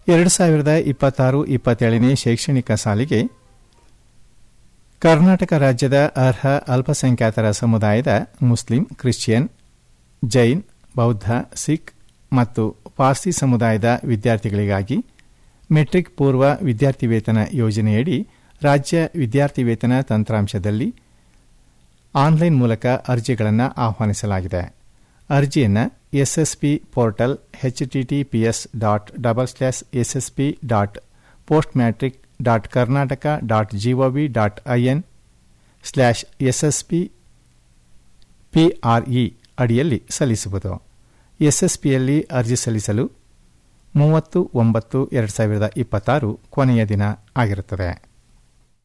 ಎರಡು ಸಾವಿರದ ಇಪ್ಪತ್ತಾರು ಇಪ್ಪತ್ತೇಳನೇ ಶೈಕ್ಷಣಿಕ ಸಾಲಿಗೆ ಕರ್ನಾಟಕ ರಾಜ್ಯದ ಅರ್ಹ ಅಲ್ಪಸಂಖ್ಯಾತರ ಸಮುದಾಯದ ಮುಸ್ಲಿಂ ಕ್ರಿಶ್ಚಿಯನ್ ಜೈನ್ ಬೌದ್ಧ ಸಿಖ್ ಮತ್ತು ಪಾರ್ಸಿ ಸಮುದಾಯದ ವಿದ್ಯಾರ್ಥಿಗಳಿಗಾಗಿ ಮೆಟ್ರಿಕ್ ಪೂರ್ವ ವಿದ್ಯಾರ್ಥಿ ವೇತನ ಯೋಜನೆಯಡಿ ರಾಜ್ಯ ವಿದ್ಯಾರ್ಥಿ ವೇತನ ತಂತ್ರಾಂಶದಲ್ಲಿ ಆನ್ಲೈನ್ ಮೂಲಕ ಅರ್ಜಿಗಳನ್ನು ಆಹ್ವಾನಿಸಲಾಗಿದೆ ಅರ್ಜಿಯನ್ನು SSP portal HTTPS dot double slash SSP dot post matric dot Karnataka dot GOV dot IN slash SSP PRE ಅಡಿಯಲ್ಲಿ ಸಲ್ಲಿಸುವುದು ಎಸ್ಎಸ್ಪಿಯಲ್ಲಿ ಅರ್ಜಿ ಸಲ್ಲಿಸಲು ಮೂವತ್ತು ಒಂಬತ್ತು ಎರಡು ಸಾವಿರದ ಇಪ್ಪತ್ತಾರು ಕೊನೆಯ ದಿನ ಆಗಿರುತ್ತದೆ